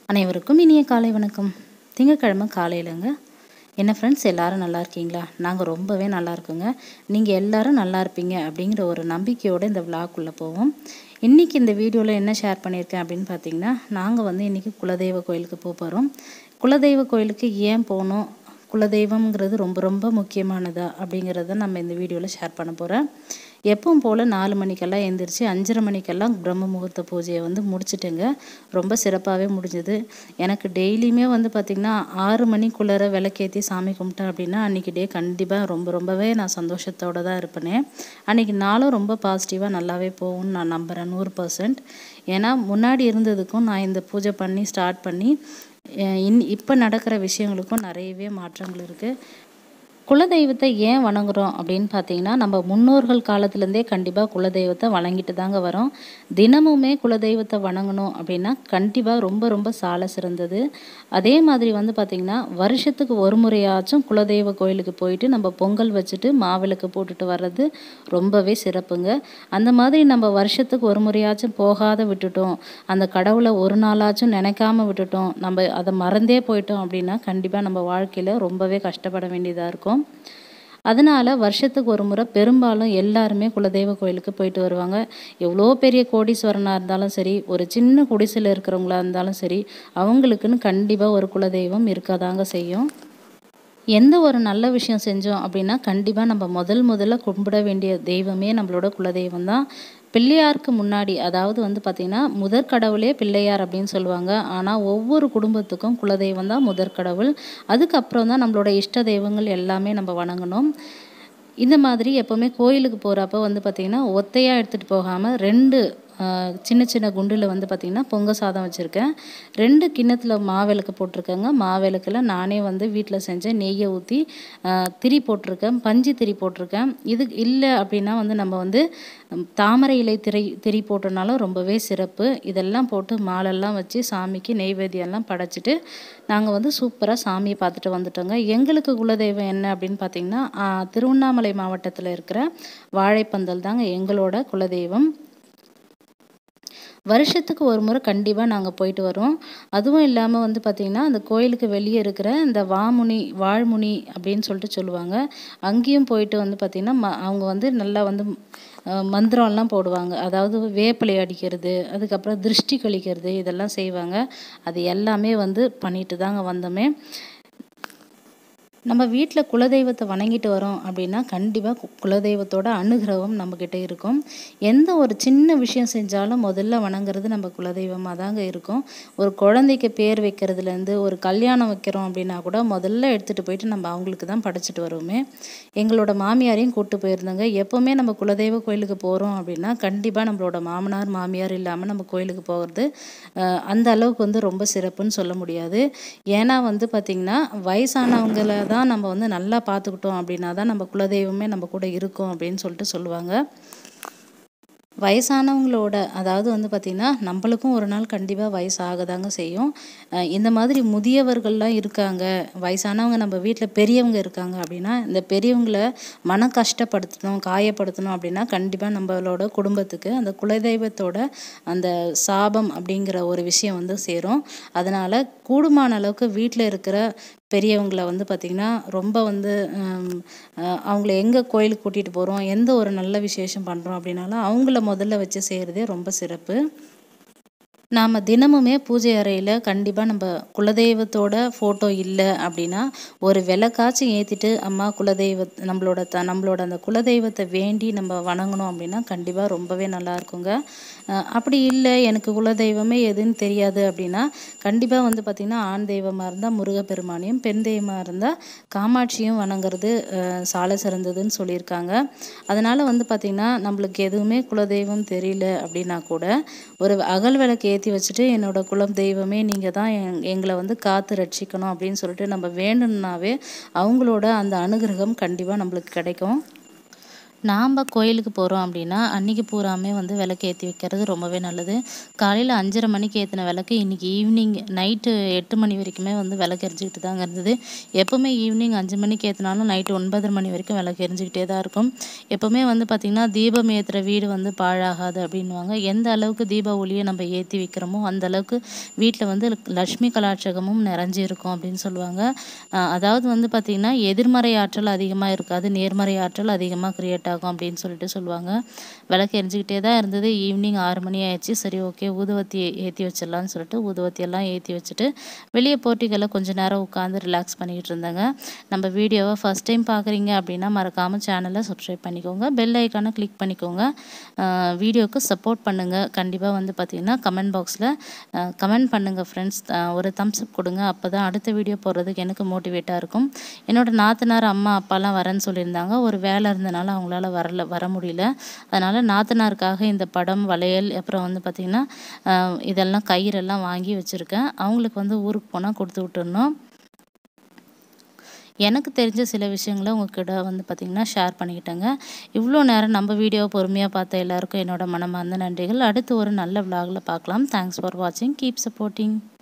அனைவருக்கும் இனிய காலை வணக்கம் திங்கக்கிழமை காலையிலங்க என்ன ஃப்ரெண்ட்ஸ் எல்லாரும் நல்லா இருக்கீங்களா நாங்கள் ரொம்பவே நல்லா இருக்கோங்க நீங்கள் எல்லாரும் நல்லா இருப்பீங்க அப்படிங்கிற ஒரு நம்பிக்கையோடு இந்த விழாக்குள்ளே போவோம் இன்றைக்கி இந்த வீடியோவில் என்ன ஷேர் பண்ணியிருக்கேன் அப்படின்னு பார்த்தீங்கன்னா நாங்கள் வந்து இன்றைக்கி குலதெய்வ கோயிலுக்கு போக போகிறோம் குலதெய்வ கோயிலுக்கு ஏன் போகணும் குலதெய்வம்ங்கிறது ரொம்ப ரொம்ப முக்கியமானதா அப்படிங்கிறத நம்ம இந்த வீடியோவில் ஷேர் பண்ண போகிறேன் எப்பவும் போல் நாலு மணிக்கெல்லாம் எழுந்திரிச்சு அஞ்சரை மணிக்கெல்லாம் பிரம்ம முகூர்த்த பூஜையை வந்து முடிச்சிட்டேங்க ரொம்ப சிறப்பாகவே முடிஞ்சது எனக்கு டெய்லியுமே வந்து பார்த்திங்கன்னா ஆறு மணிக்குள்ளே விளக்கேற்றி சாமி கும்பிட்டேன் அப்படின்னா அன்றைக்கி டே கண்டிப்பாக ரொம்ப ரொம்பவே நான் சந்தோஷத்தோடு தான் இருப்பேனே அன்றைக்கி நாளும் ரொம்ப பாசிட்டிவாக நல்லாவே போகும்னு நான் நம்புகிறேன் நூறு பர்சன்ட் ஏன்னா முன்னாடி இருந்ததுக்கும் நான் இந்த பூஜை பண்ணி ஸ்டார்ட் பண்ணி இன் இப்போ நடக்கிற விஷயங்களுக்கும் நிறையவே மாற்றங்கள் இருக்குது குலதெய்வத்தை ஏன் வணங்குறோம் அப்படின்னு பார்த்தீங்கன்னா நம்ம முன்னோர்கள் காலத்துலேருந்தே கண்டிப்பாக குலதெய்வத்தை வணங்கிட்டு தாங்க வரோம் தினமுமே குலதெய்வத்தை வணங்கணும் அப்படின்னா கண்டிப்பாக ரொம்ப ரொம்ப சால சிறந்தது அதே மாதிரி வந்து பார்த்திங்கன்னா வருஷத்துக்கு ஒரு முறையாச்சும் குலதெய்வ கோயிலுக்கு போயிட்டு நம்ம பொங்கல் வச்சுட்டு மாவிளக்கு போட்டுட்டு வர்றது ரொம்பவே சிறப்புங்க அந்த மாதிரி நம்ம வருஷத்துக்கு ஒரு முறையாச்சும் போகாத விட்டுட்டோம் அந்த கடவுளை ஒரு நாளாச்சும் நினைக்காம விட்டுட்டோம் நம்ம அதை மறந்தே போயிட்டோம் அப்படின்னா கண்டிப்பாக நம்ம வாழ்க்கையில் ரொம்பவே கஷ்டப்பட வேண்டியதாக இருக்கும் அதனால் வருஷத்துக்கு ஒரு முறை பெரும்பாலும் எல்லாருமே குலதெய்வ கோயிலுக்கு போயிட்டு வருவாங்க எவ்வளோ பெரிய கோடீஸ்வரனாக இருந்தாலும் சரி ஒரு சின்ன குடிசையில் இருக்கிறவங்களா இருந்தாலும் சரி அவங்களுக்குன்னு கண்டிப்பாக ஒரு குலதெய்வம் இருக்கதாங்க செய்யும் எந்த ஒரு நல்ல விஷயம் செஞ்சோம் அப்படின்னா கண்டிப்பாக நம்ம முதல் முதல்ல கும்பிட வேண்டிய தெய்வமே நம்மளோட குலதெய்வம் தான் பிள்ளையாருக்கு முன்னாடி அதாவது வந்து பார்த்திங்கன்னா முதற் கடவுளே பிள்ளையார் அப்படின்னு சொல்லுவாங்க ஆனால் ஒவ்வொரு குடும்பத்துக்கும் குலதெய்வம் தான் முதற் கடவுள் அதுக்கப்புறம் தான் நம்மளோட இஷ்ட தெய்வங்கள் எல்லாமே நம்ம வணங்கணும் இந்த மாதிரி எப்போவுமே கோயிலுக்கு போகிறப்ப வந்து பார்த்திங்கன்னா ஒத்தையாக எடுத்துகிட்டு போகாமல் ரெண்டு சின்ன சின்ன குண்டில் வந்து பார்த்திங்கன்னா பொங்க சாதம் வச்சுருக்கேன் ரெண்டு கிண்ணத்தில் மாவிளக்கு போட்டிருக்கேங்க மாவிளக்கில் நானே வந்து வீட்டில் செஞ்சேன் நெய்யை ஊற்றி திரி போட்டிருக்கேன் பஞ்சு திரி போட்டிருக்கேன் இது இல்லை அப்படின்னா வந்து நம்ம வந்து தாமரை இலை திரை திரி போட்டனாலும் ரொம்பவே சிறப்பு இதெல்லாம் போட்டு மாலெல்லாம் வச்சு சாமிக்கு நெய்வேத்தியெல்லாம் படைச்சிட்டு நாங்கள் வந்து சூப்பராக சாமியை பார்த்துட்டு வந்துட்டோங்க எங்களுக்கு குலதெய்வம் என்ன அப்படின்னு பார்த்தீங்கன்னா திருவண்ணாமலை மாவட்டத்தில் இருக்கிற வாழைப்பந்தல் தாங்க எங்களோட குலதெய்வம் வருஷத்துக்கு ஒரு முறை கண்டிப்பாக நாங்கள் போயிட்டு வரோம் அதுவும் இல்லாமல் வந்து பார்த்திங்கன்னா அந்த கோயிலுக்கு வெளியே இருக்கிற இந்த வாமுனி வாழ்முனி அப்படின்னு சொல்லிட்டு சொல்லுவாங்க அங்கேயும் போயிட்டு வந்து பார்த்திங்கன்னா ம அவங்க வந்து நல்லா வந்து மந்திரம்லாம் போடுவாங்க அதாவது வேப்பிலை அடிக்கிறது அதுக்கப்புறம் திருஷ்டி கழிக்கிறது இதெல்லாம் செய்வாங்க அது எல்லாமே வந்து பண்ணிட்டு தாங்க வந்தோமே நம்ம வீட்டில் குலதெய்வத்தை வணங்கிட்டு வரோம் அப்படின்னா கண்டிப்பாக குலதெய்வத்தோட அனுகிரகம் நம்மக்கிட்ட இருக்கும் எந்த ஒரு சின்ன விஷயம் செஞ்சாலும் முதல்ல வணங்குறது நம்ம குலதெய்வமாக தாங்க இருக்கும் ஒரு குழந்தைக்கு பேர் வைக்கிறதுலேருந்து ஒரு கல்யாணம் வைக்கிறோம் அப்படின்னா கூட முதல்ல எடுத்துகிட்டு போயிட்டு நம்ம அவங்களுக்கு தான் படைச்சிட்டு வருவோமே எங்களோட மாமியாரையும் கூப்பிட்டு போயிருந்தோங்க எப்போவுமே நம்ம குலதெய்வ கோயிலுக்கு போகிறோம் அப்படின்னா கண்டிப்பாக நம்மளோட மாமனார் மாமியார் இல்லாமல் நம்ம கோயிலுக்கு போகிறது அந்த அளவுக்கு வந்து ரொம்ப சிறப்புன்னு சொல்ல முடியாது ஏன்னா வந்து பார்த்திங்கன்னா வயசானவங்கள தான் நம்ம வந்து நல்லா பார்த்துக்கிட்டோம் அப்படின்னா தான் நம்ம குலதெய்வமே நம்ம கூட இருக்கும் அப்படின்னு சொல்லிட்டு சொல்லுவாங்க வயசானவங்களோட அதாவது வந்து பார்த்திங்கன்னா நம்மளுக்கும் ஒரு நாள் கண்டிப்பாக வயசு ஆகதாங்க செய்யும் இந்த மாதிரி முதியவர்கள்லாம் இருக்காங்க வயசானவங்க நம்ம வீட்டில் பெரியவங்க இருக்காங்க அப்படின்னா இந்த பெரியவங்களை மன கஷ்டப்படுத்தணும் காயப்படுத்தணும் அப்படின்னா கண்டிப்பாக நம்மளோட குடும்பத்துக்கு அந்த குலதெய்வத்தோட அந்த சாபம் அப்படிங்கிற ஒரு விஷயம் வந்து சேரும் அதனால் கூடுமான அளவுக்கு வீட்டில் இருக்கிற பெரியவங்களை வந்து பார்த்திங்கன்னா ரொம்ப வந்து அவங்கள எங்கே கோயிலுக்கு கூட்டிகிட்டு போகிறோம் எந்த ஒரு நல்ல விசேஷம் பண்ணுறோம் அப்படின்னாலும் அவங்கள முதல்ல வச்சு செய்கிறதே ரொம்ப சிறப்பு நாம் தினமுமே பூஜை அறையில் கண்டிப்பாக நம்ம குலதெய்வத்தோட ஃபோட்டோ இல்லை அப்படின்னா ஒரு விளக்காச்சும் ஏற்றிட்டு அம்மா குலதெய்வ நம்மளோட த நம்மளோட அந்த குலதெய்வத்தை வேண்டி நம்ம வணங்கணும் அப்படின்னா கண்டிப்பாக ரொம்பவே நல்லா இருக்குங்க அப்படி இல்லை எனக்கு குலதெய்வமே எதுன்னு தெரியாது அப்படின்னா கண்டிப்பாக வந்து பார்த்திங்கன்னா ஆண் தெய்வமாக இருந்தால் முருகப்பெருமானையும் பெண் தெய்வமாக இருந்தால் காமாட்சியும் வணங்குறது சால சிறந்ததுன்னு சொல்லியிருக்காங்க அதனால் வந்து பார்த்திங்கன்னா நம்மளுக்கு எதுவுமே குலதெய்வம் தெரியல அப்படின்னா கூட ஒரு அகல் விளக்கு ஏற்றி வச்சுட்டு என்னோட குலம் தெய்வமே நீங்கள் தான் எங்களை வந்து காத்து ரட்சிக்கணும் அப்படின்னு சொல்லிட்டு நம்ம வேணும்னாவே அவங்களோட அந்த அனுகிரகம் கண்டிப்பாக நம்மளுக்கு கிடைக்கும் நாம் கோயிலுக்கு போகிறோம் அப்படின்னா அன்றைக்கி பூராமே வந்து விளக்கு ஏற்றி வைக்கிறது ரொம்பவே நல்லது காலையில் அஞ்சரை மணிக்கு ஏற்றின விளக்கு இன்றைக்கி ஈவினிங் நைட்டு எட்டு மணி வரைக்குமே வந்து விளக்கு எரிஞ்சிக்கிட்டு தாங்க இருந்தது எப்போவுமே ஈவினிங் அஞ்சு மணிக்கு ஏற்றினாலும் நைட்டு ஒன்பதரை மணி வரைக்கும் விளக்கு எரிஞ்சிக்கிட்டே தான் இருக்கும் எப்போவுமே வந்து பார்த்திங்கன்னா தீபம் ஏற்றுற வீடு வந்து பாழாகாது அப்படின்வாங்க எந்த அளவுக்கு தீப ஒளியை நம்ம ஏற்றி வைக்கிறோமோ அந்த அளவுக்கு வீட்டில் வந்து லக்ஷ்மி கலாட்சகமும் நிறைஞ்சி இருக்கும் அப்படின்னு சொல்லுவாங்க அஹ் அதாவது வந்து பார்த்திங்கன்னா எதிர்மறை ஆற்றல் அதிகமாக இருக்காது நேர்மறை ஆற்றல் அதிகமாக கிரியேட் ஆகும் அப்படின்னு சொல்லிட்டு சொல்லுவாங்க விளக்கு எரிஞ்சிக்கிட்டே தான் இருந்தது ஈவினிங் ஆறு மணி ஆயிடுச்சு சரி ஓகே ஊதுவத்தி ஏற்றி வச்சிடலான்னு சொல்லிட்டு ஊதுவத்தி எல்லாம் ஏற்றி வச்சுட்டு வெளியே போட்டிகளில் கொஞ்ச நேரம் உட்காந்து ரிலாக்ஸ் பண்ணிக்கிட்டு இருந்தாங்க நம்ம வீடியோவை ஃபஸ்ட் டைம் பார்க்குறீங்க அப்படின்னா மறக்காமல் சேனலை சப்ஸ்கிரைப் பண்ணிக்கோங்க பெல் ஐக்கானை கிளிக் பண்ணிக்கோங்க அஹ் வீடியோவுக்கு சப்போர்ட் பண்ணுங்கள் கண்டிப்பாக வந்து பார்த்திங்கன்னா கமெண்ட் பாக்ஸில் கமெண்ட் பண்ணுங்கள் ஃப்ரெண்ட்ஸ் ஒரு தம்ஸ் அப் கொடுங்க அப்போ தான் அடுத்த வீடியோ போடுறதுக்கு எனக்கு மோட்டிவேட்டாக இருக்கும் என்னோட நாத்தனார் அம்மா அப்பாலாம் வரேன்னு சொல்லியிருந்தாங்க ஒரு வேலை இருந்தனால அவங்களால வரல வர முடியல அதனால் நாத்தனாருக்காக இந்த படம் வளையல் அப்புறம் வந்து பார்த்திங்கன்னா அஹ் இதெல்லாம் கயிறெல்லாம் வாங்கி வச்சுருக்கேன் அவங்களுக்கு வந்து ஊருக்கு போனால் கொடுத்து விட்டுறணும் எனக்கு தெரிஞ்ச சில விஷயங்களை உங்ககிட்ட வந்து பார்த்திங்கன்னா ஷேர் பண்ணிக்கிட்டேங்க இவ்வளோ நேரம் நம்ம வீடியோ பொறுமையாக பார்த்த எல்லாருக்கும் என்னோட மனமார்ந்த நன்றிகள் அடுத்து ஒரு நல்ல vlogல பார்க்கலாம் தேங்க்ஸ் ஃபார் வாட்சிங் கீப் சப்போர்ட்டிங்